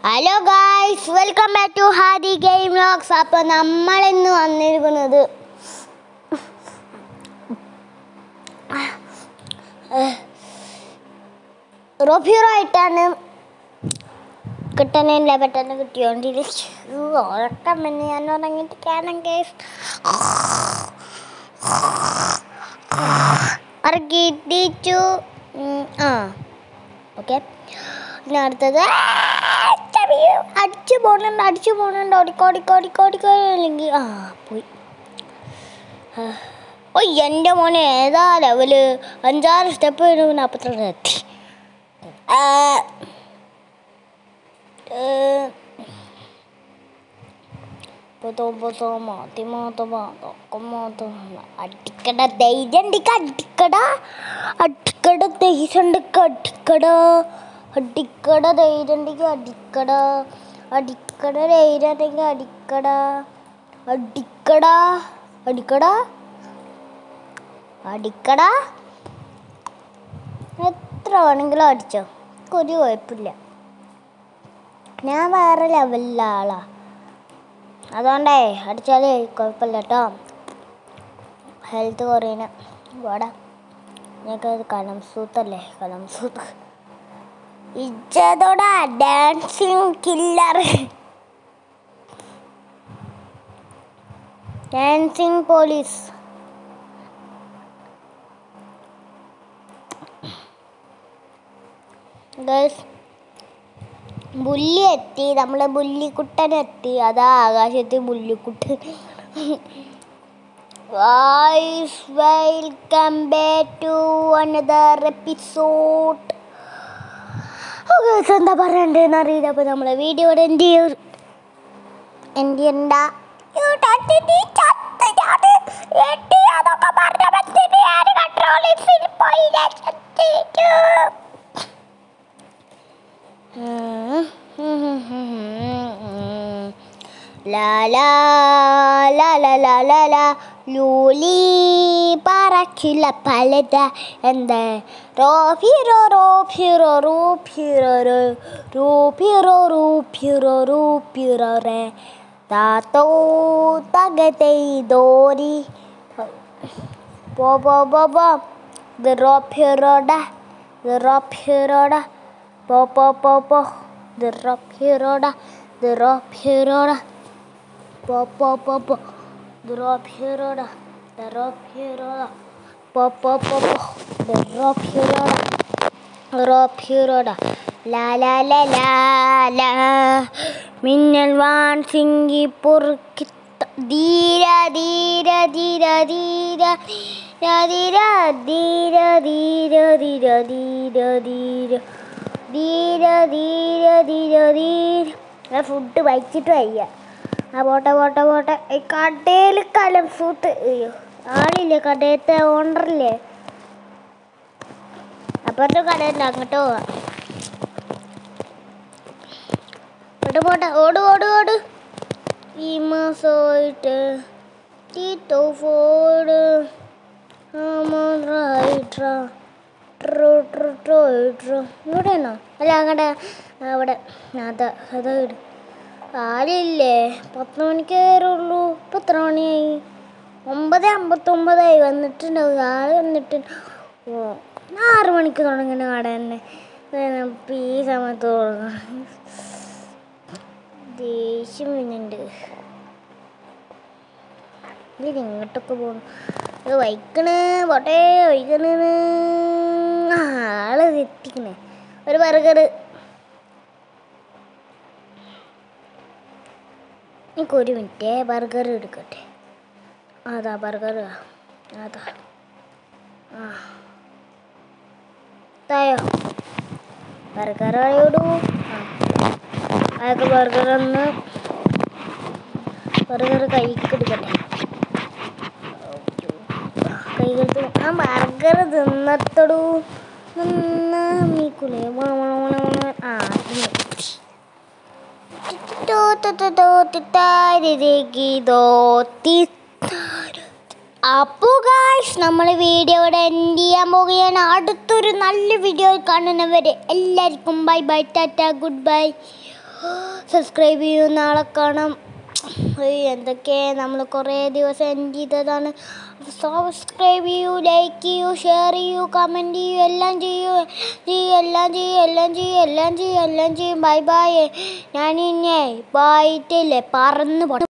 Hello guys welcome back to Hadi game vlogs അപ്പോൾ നമ്മൾ ഇന്ന് വന്നിരിക്കുന്നത് റോഫ്യൂറോ ആയിട്ടാണ് കിട്ടണില്ല പെട്ടെന്ന് കിട്ടിയോണ്ടിരിക്കും ഉറക്കം പിന്നെ ഞാൻ ഉറങ്ങിയിട്ട് കാണാം ഗൈസ് ഉറക്കിട്ടിച്ചു ആ ഓക്കെ പിന്നെ അടുത്തത് അടിച്ചു പോണുണ്ട് അടിച്ചു പോണുണ്ട് ഓടിക്കോടിക്കോടിക്കോടിക്കോ അല്ലെങ്കിൽ ആ പോയി ആ. ഓ എൻ്റെ മോനെ ഏതാ ലെവല് അഞ്ചാറ് സ്റ്റെപ്പ് വരുമ്പോൾ നാൽപ്പത്തിരണ്ട് എത്തി ആ. ഏ. പൊതോ പൊതോ മാതി മാതോ മാതോ കൊമാതോ അടിക്കട ധൈര്യണ്ടിക്ക അടിക്കട അടിക്കട ധൈര്യണ്ടിക്ക അടിക്കട അടിക്കട ധൈര്യണ്ടിക്ക അടിക്കട അടിക്കട ധൈര്യണ്ടിക്ക അടിക്കട അടിക്കട അടിക്കട അടിക്കട എത്ര വേണമെങ്കിലും അടിച്ചോ ഒരു കുഴപ്പമില്ല ഞാൻ വേറെ ലെവലിലുള്ള ആളാ അതുകൊണ്ടേ അടിച്ചാലേ കുഴപ്പമില്ല കേട്ടോ ഹെൽത്ത് കുറയുന്ന വേടാ ഞങ്ങൾക്ക് കലം സൂത്തല്ലേ കലം സൂത്ത് ഇജ്ജതോടാ dancing killer dancing police girls ബുല്ലി എത്തി നമ്മളെ ബുല്ലിക്കുട്ടനെത്തി അതാ ആകാശത്ത് ബുല്ലിക്കുട്ടൻ guys welcome back to another episode എന്താ പറയണ്ടെന്ന് അറിയില്ല അപ്പോൾ നമ്മളെ വീഡിയോ എൻ്റെ എൻ്റെ എന്താ ലാ ലാ ലാ ലാ ലാ ലാ ലാ ലൂലി പറക്കില്ല പലത എന്താ റോഫിറോ റോഫിറോ റൂഫിറോ റൂഫിറോ റൂഫിറോ റൂഫിറോ റേ താത്തോ തകതൈതോരി പോ പോ പോ പോ ഇത് റോഫിറോടാ ഇത് റോഫിറോടാ പോ പോ പോ പോ ഇത് റോഫിറോടാ ഇത് റോഫിറോടാ പോ പോ പോ പോ Drop hero drop hero pop pop pop drop hero drop hero la la la la la മിന്നൽ വാൻ സിംഗി പൊറുക്കി ധീര ധീര ധീര ധീര ധീര ധീര ധീര ധീര ധീര ധീര ധീര ധീര ധീര ധീര ഫുഡ് വഹിച്ചിട്ട് വയ്യ ആ പോട്ടെ പോട്ടെ പോട്ടെ ഈ കടയിൽ കലം സൂത്ത് അയ്യോ ആളില്ലേ കടയത്തെ ഓണറില്ലേ അപ്പുറത്തെ കടയുണ്ട് അങ്ങോട്ട് പോവാം പോട്ടെ പോട്ടെ ഓട് ഓട് ഓട് ഈ മാസമായിട്ട് ടീറ്റോ ഫോഡ് ഇവിടെയാണോ അല്ല അങ്ങടെ അവിടെ അതാ അതാ ഇട് ആരില്ലേ പത്ത് മണിക്ക് കയറുള്ളൂ ഇപ്പം എത്ര മണിയായി ഒമ്പത് അമ്പത്തൊമ്പതായി വന്നിട്ടുണ്ടാവും ആള് വന്നിട്ട് ഓ ആറ് മണിക്ക് തുടങ്ങുന്ന കട തന്നെ ഇപ്പം ഈ സമയത്ത് തുടങ്ങണം ദേഷ്യം വരുന്നുണ്ട് ഇത് ഇങ്ങോട്ടൊക്കെ പോകണം ഇത് വൈക്കണ് പോട്ടെ വൈക്കണ് ആള് എത്തിക്കണേ ഒരു ബർഗർ എനിക്ക് ഒരു മിനിറ്റ് ബർഗർ എടുക്കട്ടെ അതാ ബർഗർ അതാ ആ തായോ ബർഗർ ആയോടൂ അതൊക്കെ ബർഗർ ഒന്ന് ബർഗർ കൈക്ക് എടുക്കട്ടെ കൈകൾക്ക് ആ ബർഗർ തിന്നത്തടൂ നിന്ന മീക്കൂലേ ആ തിന്നു അപ്പോൾ ഗായ്സ് നമ്മൾ വീഡിയോയുടെ എൻഡ് ചെയ്യാൻ പോവുകയാണ് അടുത്തൊരു നല്ല വീഡിയോ കാണുന്നവരെ എല്ലാവർക്കും bye bye tata good bye subscribe ചെയ്യൂ നാളെ കാണാം ഏയ് എന്തൊക്കെ നമ്മൾ കുറേ ദിവസം എൻഡ് ചെയ്തതാണ് സബ്സ്ക്രൈബ് ചെയ്യൂ ലൈക്ക് ചെയ്യൂ ഷെയർ ചെയ്യൂ കമൻറ്റ് ചെയ്യൂ എല്ലാം ചെയ്യൂ ചെയ്യൂ എല്ലാം ചെയ്യൂ എല്ലാം ചെയ്യൂ എല്ലാം ചെയ്യൂ എല്ലാം ചെയ്യും ബൈ ബൈ ഞാൻ ഇന്നെ ബായിട്ടില്ലേ പറന്ന് പോ